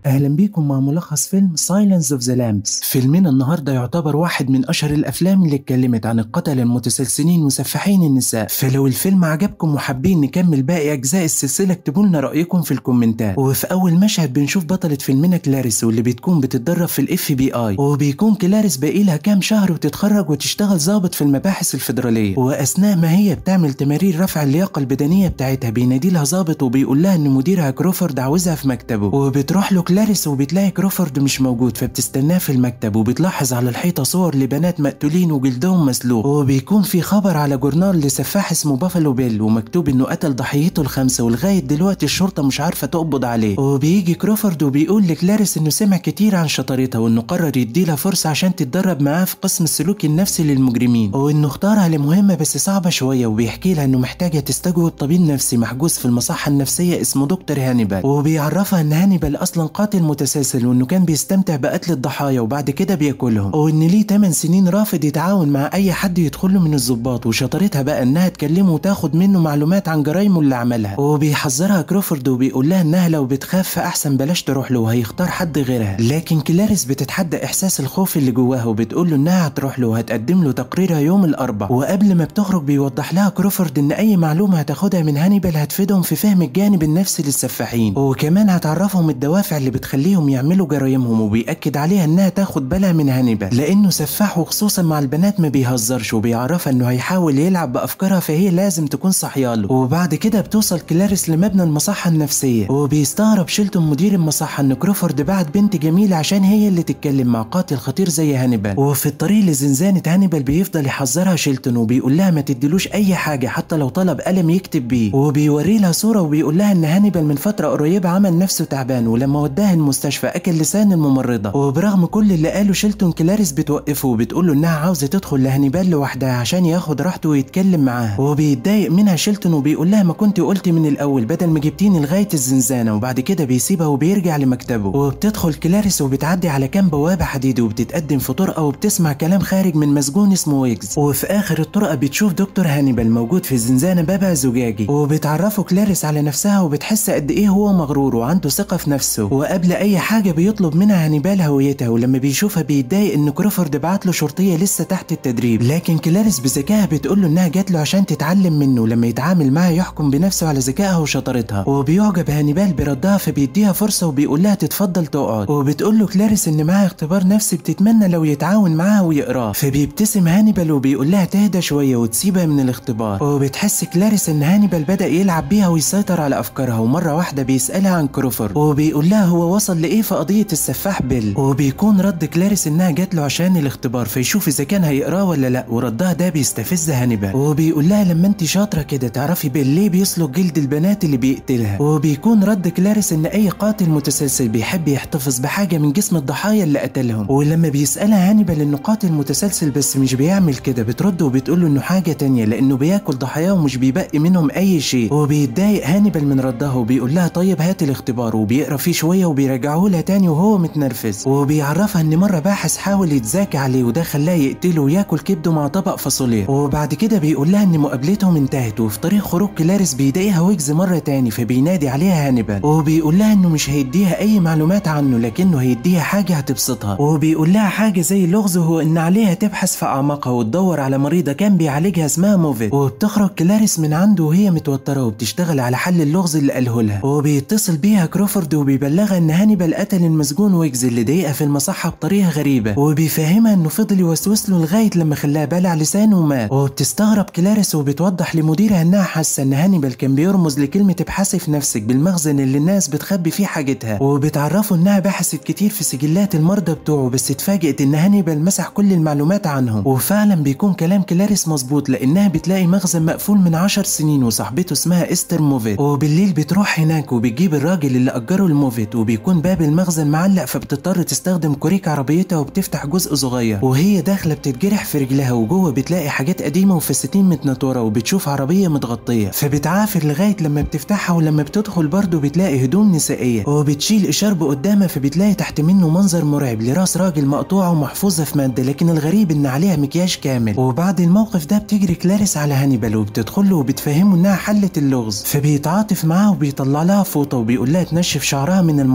اهلا بيكم مع ملخص فيلم سايلنس اوف ذا لامبس فيلمنا النهارده يعتبر واحد من اشهر الافلام اللي اتكلمت عن القتله المتسلسلين وسفاحين النساء فلو الفيلم عجبكم وحابين نكمل باقي اجزاء السلسله اكتبوا لنا رايكم في الكومنتات وفي اول مشهد بنشوف بطله فيلمنا كلاريس واللي بتكون بتتدرب في الاف بي اي وبيكون كلاريس باقي لها كام شهر وتتخرج وتشتغل ضابط في المباحث الفيدراليه واثناء ما هي بتعمل تمارين رفع اللياقه البدنيه بتاعتها بينادي لها ضابط وبيقول لها ان مديرها كروفورد عاوزها في مكتبه وبتروح له كلاريس وبتلاقي كروفورد مش موجود فبتستناه في المكتب وبتلاحظ على الحيطه صور لبنات مقتولين وجلدهم مسلوق وبيكون في خبر على جورنال لسفاح اسمه بافالو بيل ومكتوب انه قتل ضحيته الخمسه ولغايه دلوقتي الشرطه مش عارفه تقبض عليه وبيجي كروفورد وبيقول لكلاريس انه سمع كتير عن شطارتها وانه قرر يديلها فرصه عشان تتدرب معاه في قسم السلوك النفسي للمجرمين وانه اختارها لمهمه بس صعبه شويه وبيحكي لها انه محتاجه تستجوب طبيب نفسي محجوز في المصحه النفسيه اسمه دكتور هانيبال وبيعرفها ان هانيبال اصلا قاتل متسلسل وانه كان بيستمتع بقتل الضحايا وبعد كده بياكلهم وان ليه 8 سنين رافض يتعاون مع اي حد يدخل له من الضباط وشطارتها بقى انها تكلمه وتاخد منه معلومات عن جرايمه اللي عملها وبيحذرها كروفورد وبيقول لها انها لو بتخاف فاحسن بلاش تروح له وهيختار حد غيرها لكن كلاريس بتتحدى احساس الخوف اللي جواها وبتقول له انها هتروح له وهتقدم له تقريرها يوم الاربعاء وقبل ما بتخرج بيوضح لها كروفورد ان اي معلومه هتاخدها من هانيبال هتفيدهم في فهم الجانب النفسي للسفاحين وكمان هتعرفهم الدوافع اللي بتخليهم يعملوا جرايمهم وبيأكد عليها انها تاخد بالها من هانيبال لانه سفاح وخصوصا مع البنات ما بيهزرش وبيعرفها انه هيحاول يلعب بافكارها فهي لازم تكون صحياله وبعد كده بتوصل كلاريس لمبنى المصحه النفسيه وبيستغرب شيلتون مدير المصحه ان كروفورد بعت بنت جميله عشان هي اللي تتكلم مع قاتل خطير زي هانيبال وفي الطريق لزنزانه هانيبال بيفضل يحذرها شيلتون وبيقول لها ما تديلوش اي حاجه حتى لو طلب قلم يكتب بيه وبيوري لها صوره وبيقول لها ان هانيبال من فتره قريبه عمل نفسه تعبان ولما وداها المستشفى اكل لسان الممرضه وبرغم كل اللي قاله شيلتون كلاريس بتوقفه وبتقول له انها عاوزه تدخل لهانيبال لوحدها عشان ياخد راحته ويتكلم معاها وبيتضايق منها شيلتون وبيقول لها ما كنت قلت من الاول بدل ما جبتيني لغايه الزنزانه وبعد كده بيسيبها وبيرجع لمكتبه وبتدخل كلاريس وبتعدي على كام بوابه حديد وبتتقدم في طرقه وبتسمع كلام خارج من مسجون اسمه ويجز وفي اخر الطرقه بتشوف دكتور هانيبال موجود في الزنزانه بابها زجاجي وبتعرفه كلاريس على نفسها وبتحس قد ايه هو مغرور وعنده ثقه في نفسه وقبل اي حاجه بيطلب منها هانيبال هويتها ولما بيشوفها بيتضايق ان كروفورد بعت له شرطيه لسه تحت التدريب لكن كلاريس بذكائها بتقول له انها جات له عشان تتعلم منه لما يتعامل معاها يحكم بنفسه على ذكائها وشطارتها وبيعجب هانيبال بردها فبيديها فرصه وبيقول لها تتفضل تقعد وبتقول له كلاريس ان معاها اختبار نفسي بتتمنى لو يتعاون معاها ويقراه فبيبتسم هانيبال وبيقول لها تهدى شويه وتسيبها من الاختبار وبتحس كلاريس ان هانيبال بدا يلعب بيها ويسيطر على افكارها ومره واحده بيسالها عن كروفورد وبيقول لها هو وصل لايه في قضيه السفاح بيل وبيكون رد كلاريس انها جات له عشان الاختبار فيشوف اذا كان هيقراه ولا لا وردها ده بيستفز هانيبال وبيقول لها لما انت شاطره كده تعرفي بيل ليه بيسلق جلد البنات اللي بيقتلها وبيكون رد كلاريس ان اي قاتل متسلسل بيحب يحتفظ بحاجه من جسم الضحايا اللي قتلهم ولما بيسالها هانيبال انه قاتل متسلسل بس مش بيعمل كده بترد وبتقول له انه حاجه تانية لانه بياكل ضحاياه ومش بيبقي منهم اي شيء وبيتضايق هانيبال من ردها وبيقول لها طيب هات الاختبار وبيقرا فيه شويه وبيرجعه لها تاني وهو متنرفز وبيعرفها ان مره باحث حاول يتذاكى عليه وده خلاه يقتله وياكل كبده مع طبق فاصوليا وبعد كده بيقول لها ان مقابلتهم انتهت وفي طريق خروج كلاريس بيضايقها ويجز مره تاني فبينادي عليها هانيبال وبيقول لها انه مش هيديها اي معلومات عنه لكنه هيديها حاجه هتبسطها وبيقول لها حاجه زي اللغز وهو ان عليها تبحث في اعماقها وتدور على مريضه كان بيعالجها اسمها موفيت وبتخرج كلاريس من عنده وهي متوتره وبتشتغل على حل اللغز اللي قاله لها وبيتصل بيها كروفورد وبيبلغها ان هانيبال قتل المسجون ويجز اللي ضايقها في المصحه بطريقه غريبه وبيفهمها انه فضل يوسوس له لغايه لما خلاها بلع لسانه ومات وبتستغرب كلاريس وبتوضح لمديرها انها حاسه ان هانيبال كان بيرمز لكلمه ابحثي في نفسك بالمخزن اللي الناس بتخبي فيه حاجتها وبتعرفه انها بحثت كتير في سجلات المرضى بتوعه بس اتفاجئت ان هانيبال مسح كل المعلومات عنهم وفعلا بيكون كلام كلاريس مظبوط لانها بتلاقي مخزن مقفول من عشر سنين وصاحبته اسمها استر موفيت وبالليل بتروح هناك وبتجيب الراجل اللي اجره الموفيت وبيكون باب المخزن معلق فبتضطر تستخدم كوريك عربيتها وبتفتح جزء صغير وهي داخله بتتجرح في رجلها وجوه بتلاقي حاجات قديمه وفساتين متنطوره وبتشوف عربيه متغطيه فبتعافر لغايه لما بتفتحها ولما بتدخل برضه بتلاقي هدوم نسائيه وبتشيل اشارب قدامها فبتلاقي تحت منه منظر مرعب لراس راجل مقطوعه ومحفوظه في ماده لكن الغريب ان عليها مكياج كامل وبعد الموقف ده بتجري كلاريس على هانيبال وبتدخل له وبتفهمه انها حلت اللغز فبيتعاطف معاها وبيطلع لها فوطه وبيقول لها تنشف شعرها من المنظر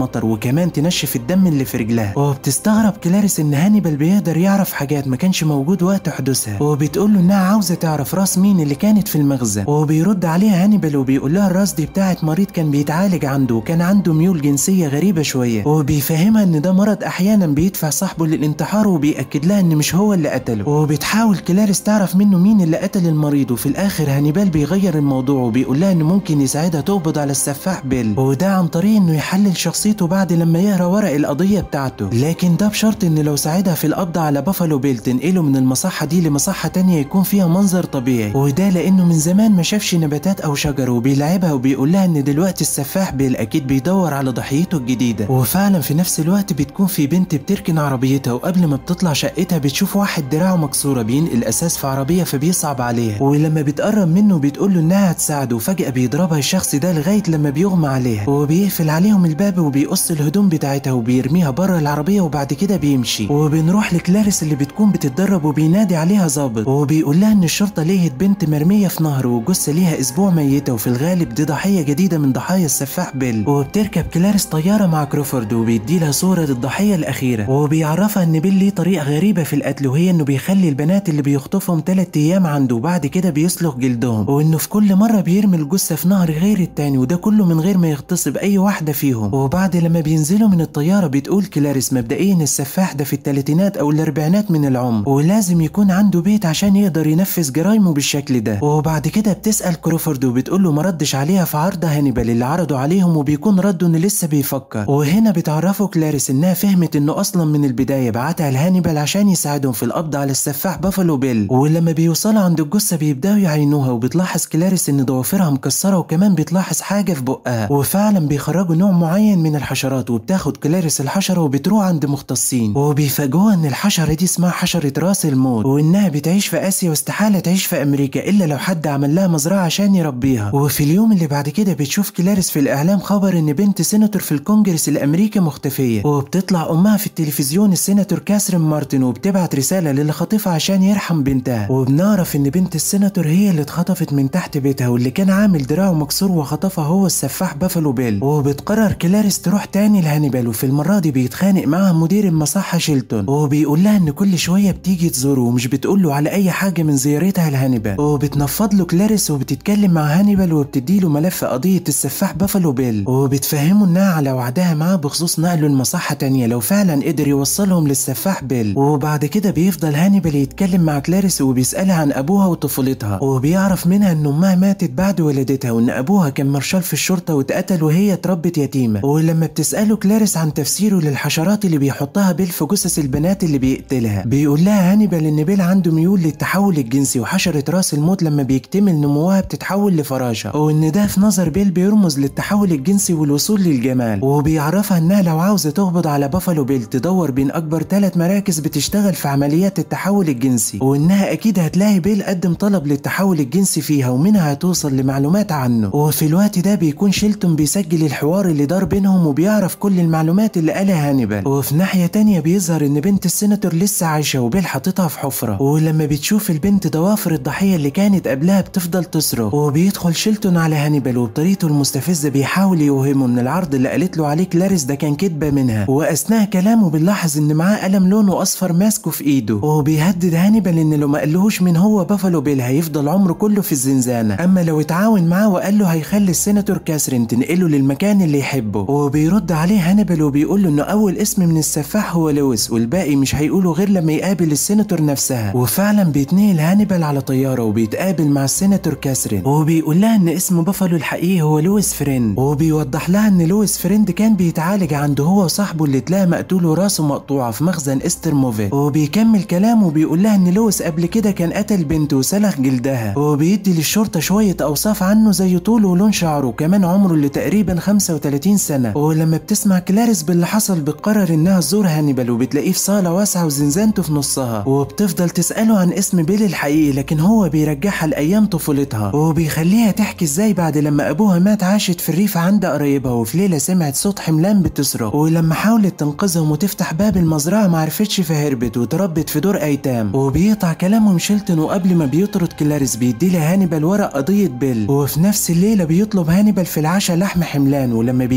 المطر وكمان تنشف الدم اللي في رجلها وبتستغرب كلاريس ان هانيبال بيقدر يعرف حاجات ما كانش موجود وقت حدوثها وبتقول له انها عاوزه تعرف راس مين اللي كانت في المخزن وبيرد عليها هانيبال وبيقول لها الراس دي بتاعت مريض كان بيتعالج عنده وكان عنده ميول جنسيه غريبه شويه وبيفهمها ان ده مرض احيانا بيدفع صاحبه للانتحار وبيأكد لها ان مش هو اللي قتله وبتحاول كلاريس تعرف منه مين اللي قتل المريض وفي الاخر هانيبال بيغير الموضوع وبيقول لها ان ممكن يساعدها تقبض على السفاح بيل وده عن طريق انه يحلل شخصيته بعد لما يقرا ورق القضيه بتاعته لكن ده بشرط ان لو ساعدها في القبض على بافالو بيل تنقله من المصحه دي لمصحه تانية يكون فيها منظر طبيعي وده لانه من زمان ما شافش نباتات او شجر وبيلعبها وبيقول لها ان دلوقتي السفاح بيل اكيد بيدور على ضحيته الجديده وفعلا في نفس الوقت بتكون في بنت بتركن عربيتها وقبل ما بتطلع شقتها بتشوف واحد دراعه مكسوره بينقل اساس في عربيه فبيصعب عليها ولما بتقرب منه بتقول له انها هتساعده وفجاه بيضربها الشخص ده لغايه لما بيغمى عليها وبيقفل عليهم الباب وبيقص الهدوم بتاعتها وبيرميها بره العربيه وبعد كده بيمشي وبنروح لكلاريس اللي بتكون بتتدرب وبينادي عليها ظابط وبيقول لها ان الشرطه لقيت بنت مرميه في نهر وجثه ليها اسبوع ميته وفي الغالب دي ضحيه جديده من ضحايا السفاح بيل وبتركب كلاريس طياره مع كروفورد وبيدي لها صوره للضحيه الاخيره وبيعرفها ان بيل ليه طريقه غريبه في القتل وهي انه بيخلي البنات اللي بيخطفهم ثلاث ايام عنده وبعد كده بيسلخ جلدهم وانه في كل مره بيرمي الجثه في نهر غير التاني وده كله من غير ما يغتصب اي واحده فيهم وبعد لما بينزلوا من الطياره بتقول كلاريس مبدئيا السفاح ده في الثلاثينات او الاربعينات من العمر ولازم يكون عنده بيت عشان يقدر ينفذ جرايمه بالشكل ده وبعد كده بتسال كروفورد وبتقول له ما ردش عليها في عرض هانيبال اللي عرضوا عليهم وبيكون رده انه لسه بيفكر وهنا بتعرفه كلاريس انها فهمت انه اصلا من البدايه بعتها لهانيبال عشان يساعدهم في القبض على السفاح بافالو بيل ولما بيوصلوا عند الجثه بيبداوا يعينوها وبتلاحظ كلاريس ان ضوافرها مكسره وكمان بتلاحظ حاجه في بقها وفعلا بيخرجوا نوع معين من الحشرات وبتاخد كلاريس الحشره وبتروح عند مختصين وبيفاجئوها ان الحشره دي اسمها حشره راس الموت وانها بتعيش في اسيا واستحاله تعيش في امريكا الا لو حد عمل لها مزرعه عشان يربيها وفي اليوم اللي بعد كده بتشوف كلاريس في الاعلام خبر ان بنت سيناتور في الكونجرس الامريكي مختفيه وبتطلع امها في التلفزيون السيناتور كاسرين مارتن وبتبعت رساله للي خاطفها عشان يرحم بنتها وبنعرف ان بنت السيناتور هي اللي اتخطفت من تحت بيتها واللي كان عامل دراعه مكسور وخطفها هو السفاح بافالو بيل وبتقرر كلاريس تروح تاني لهانيبال وفي المره دي بيتخانق معاها مدير المصحه شيلتون وبيقول لها ان كل شويه بتيجي تزوره ومش بتقول له على اي حاجه من زيارتها لهانيبال وبتنفض له كلاريس وبتتكلم مع هانيبال وبتدي له ملف قضيه السفاح بافالو بيل وبتفهمه انها على وعدها معاه بخصوص نقله لمصحه تانية لو فعلا قدر يوصلهم للسفاح بيل وبعد كده بيفضل هانيبال يتكلم مع كلاريس وبيسالها عن ابوها وطفولتها وبيعرف منها ان امها ماتت بعد ولادتها وان ابوها كان مارشال في الشرطه واتقتل وهي اتربت يتيمه ولما بتساله كلاريس عن تفسيره للحشرات اللي بيحطها بيل في جثث البنات اللي بيقتلها بيقول لها هانيبال ان بيل عنده ميول للتحول الجنسي وحشره راس الموت لما بيكتمل نموها بتتحول لفراشه وان ده في نظر بيل بيرمز للتحول الجنسي والوصول للجمال وبيعرفها انها لو عاوزه تقبض على بافالو بيل تدور بين اكبر ثلاث مراكز بتشتغل في عمليات التحول الجنسي وانها اكيد هتلاقي بيل قدم طلب للتحول الجنسي فيها ومنها هتوصل لمعلومات عنه وفي الوقت ده بيكون شيلتون بيسجل الحوار اللي دار بينهم وبيعرف كل المعلومات اللي قالها هانيبال وفي ناحيه تانية بيظهر ان بنت السيناتور لسه عايشه وبيل حاططها في حفره ولما بتشوف البنت ضوافر الضحيه اللي كانت قبلها بتفضل تصرخ وبيدخل شيلتون على هانيبال وبطريقته المستفزه بيحاول يوهمه ان العرض اللي قالت له عليه كلاريس ده كان كدبه منها واثناء كلامه بنلاحظ ان معاه قلم لونه اصفر ماسكه في ايده وبيهدد هانيبال ان لو ما قالهوش من هو بافالو بيل هيفضل عمره كله في الزنزانه اما لو اتعاون معاه وقال له هيخلي السيناتور كاسرين تنقله للمكان اللي يحبه وبيرد عليه هانيبال وبيقول له انه اول اسم من السفاح هو لويس والباقي مش هيقوله غير لما يقابل السيناتور نفسها وفعلا بيتنقل هانيبال على طياره وبيتقابل مع السيناتور كاسرين وبيقول لها ان اسم بافالو الحقيقي هو لويس فريند وبيوضح لها ان لويس فريند كان بيتعالج عنده هو وصاحبه اللي اتلاقى مقتول وراسه مقطوعه في مخزن استر موفيت وبيكمل كلامه وبيقول لها ان لويس قبل كده كان قتل بنته وسلخ جلدها وبيدي للشرطه شويه اوصاف عنه زي طوله ولون شعره وكمان عمره اللي تقريبا 35 سنه ولما بتسمع كلاريس باللي حصل بتقرر انها تزور هانيبال وبتلاقيه في صاله واسعه وزنزانته في نصها وبتفضل تساله عن اسم بيل الحقيقي لكن هو بيرجعها لايام طفولتها وبيخليها تحكي ازاي بعد لما ابوها مات عاشت في الريف عند قرايبها وفي ليله سمعت صوت حملان بتصرخ ولما حاولت تنقذهم وتفتح باب المزرعه معرفتش فهربت وتربت في دور ايتام وبيقطع كلامهم شيلتون وقبل ما بيطرد كلاريس بيدي لها هانيبال ورق قضيه بيل وفي نفس الليله بيطلب هانيبال في العشاء لحم حملان ولما بيجيبوا له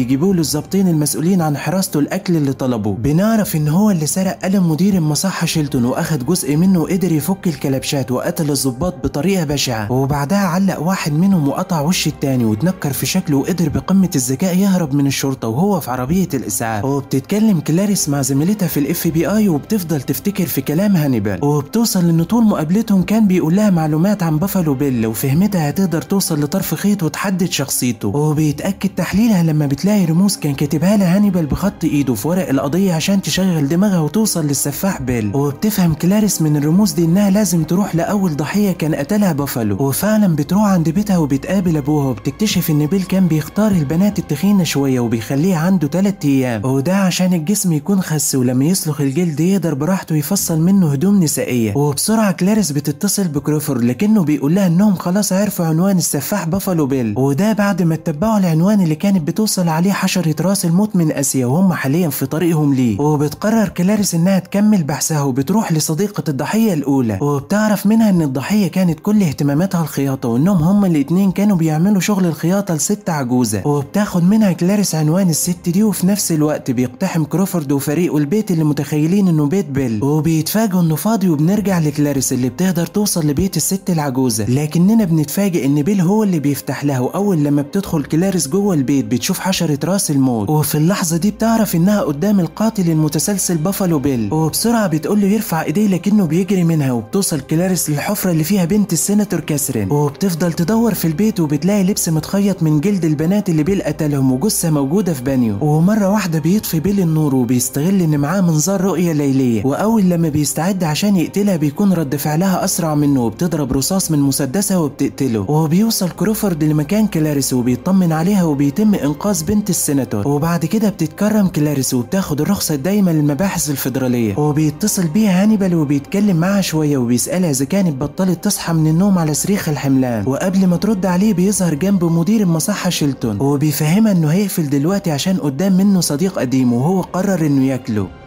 الضابطين المسؤولين عن حراسته الاكل اللي طلبوه بنعرف ان هو اللي سرق قلم مدير المصحة شيلتون واخد جزء منه وقدر يفك الكلبشات وقتل الضباط بطريقة بشعة وبعدها علق واحد منهم وقطع وش التاني واتنكر في شكله وقدر بقمة الذكاء يهرب من الشرطة وهو في عربية الاسعاف وبتتكلم كلاريس مع زميلتها في الاف بي اي وبتفضل تفتكر في كلام هانيبال وبتوصل ان طول مقابلتهم كان بيقول لها معلومات عن بافالو بيل وفهمتها هتقدر توصل لطرف خيط وتحدد شخصيته وبيتاكد تحليلها لما بتلاقي رموز كان كاتبها لها هانيبال بخط ايده في ورق القضيه عشان تشغل دماغها وتوصل للسفاح بيل وبتفهم كلاريس من الرموز دي انها لازم تروح لاول ضحيه كان قتلها بافالو وفعلا بتروح عند بيتها وبتقابل ابوها وبتكتشف ان بيل كان بيختار البنات التخينه شويه وبيخليها عنده 3 ايام وده عشان الجسم يكون خس ولما يسلخ الجلد يقدر براحته يفصل منه هدوم نسائيه وبسرعه كلاريس بتتصل بكروفورد لكنه بيقول لها انهم خلاص عرفوا عنوان السفاح بافالو بيل وده بعد ما اتبعوا العنوان اللي كانت بتوصل عليه حشره راس الموت من اسيا وهم حاليا في طريقهم ليه وبتقرر كلاريس انها تكمل بحثها وبتروح لصديقه الضحيه الاولى وبتعرف منها ان الضحيه كانت كل اهتماماتها الخياطه وانهم هما الاتنين كانوا بيعملوا شغل الخياطه لست عجوزه وبتاخد منها كلاريس عنوان الست دي وفي نفس الوقت بيقتحم كروفورد وفريقه البيت اللي متخيلين انه بيت بيل وبيتفاجئوا انه فاضي وبنرجع لكلاريس اللي بتقدر توصل لبيت الست العجوزه لكننا بنتفاجئ ان بيل هو اللي بيفتح لها واول لما بتدخل كلاريس جوه البيت بتشوف حشره راس الموت وفي اللحظه دي بتعرف انها قدام القاتل المتسلسل بافالو بيل وبسرعه بتقول له يرفع ايديه لكنه بيجري منها وبتوصل كلاريس للحفره اللي فيها بنت السيناتور كاثرين وبتفضل تدور في البيت وبتلاقي لبس متخيط من جلد البنات اللي بيل قتلهم وجثه موجوده في بانيو ومره واحده بيطفي بيل النور وبيستغل ان معاه منظار رؤيه ليليه واول لما بيستعد عشان يقتلها بيكون رد فعلها اسرع منه وبتضرب رصاص من مسدسها وبتقتله وبيوصل كروفورد لمكان كلاريس وبيطمن عليها وبيتم انقاذ بنت السيناتور وبعد كده بتتكرم كلاريس وبتاخد الرخصه الدايمه للمباحث الفيدراليه وبيتصل بيها هانيبال وبيتكلم معاها شويه وبيسالها اذا كانت بطلت تصحى من النوم على صريخ الحملان وقبل ما ترد عليه بيظهر جنبه مدير المصحه شيلتون وبيفهمها انه هيقفل دلوقتي عشان قدام منه صديق قديم وهو قرر انه ياكله